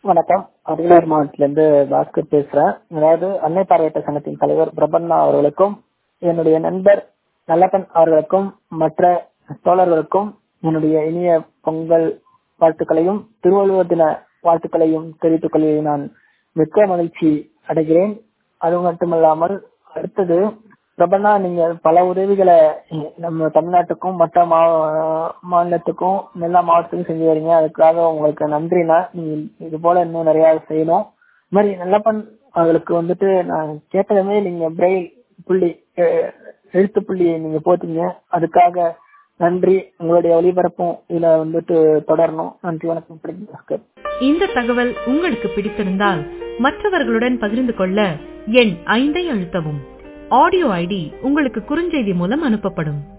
வணக்கம் அரியலூர் மாவட்டத்திலிருந்து பாஸ்கர் பேசுறேன் அதாவது அன்னை பார்வையற்ற சங்கத்தின் தலைவர் பிரபன்னா அவர்களுக்கும் என்னுடைய நண்பர் நல்லப்பன் அவர்களுக்கும் மற்ற தோழர்களுக்கும் என்னுடைய இனிய பொங்கல் வாழ்த்துக்களையும் திருவள்ளுவர் தின வாழ்த்துக்களையும் தெரிவித்துக் கொள்வதில் நான் மிக்க மகிழ்ச்சி அடைகிறேன் அது மட்டுமல்லாமல் அடுத்தது பிரபன்னா நீங்க பல உதவிகளை நம்ம தமிழ்நாட்டுக்கும் மற்ற மாநிலத்துக்கும் எல்லா மாவட்டத்துக்கும் செஞ்சு வரீங்க அதுக்காக உங்களுக்கு நன்றிண்ணா நீங்க இது போல இன்னும் நிறைய செய்யணும் இது மாதிரி நல்லப்பன் அவர்களுக்கு வந்துட்டு நான் கேட்டதுமே நீங்க பிரெயில் புள்ளி எழுத்து புள்ளி நீங்க போத்தீங்க அதுக்காக நன்றி உங்களுடைய ஒளிபரப்பும் இதுல வந்துட்டு தொடரணும் நன்றி வணக்கம் பாஸ்கர் இந்த தகவல் உங்களுக்கு பிடித்திருந்தால் மற்றவர்களுடன் பகிர்ந்து கொள்ள எண் ஐந்தை அழுத்தவும் ஆடியோ ஐடி உங்களுக்கு குறுஞ்செய்தி மூலம் அனுப்பப்படும்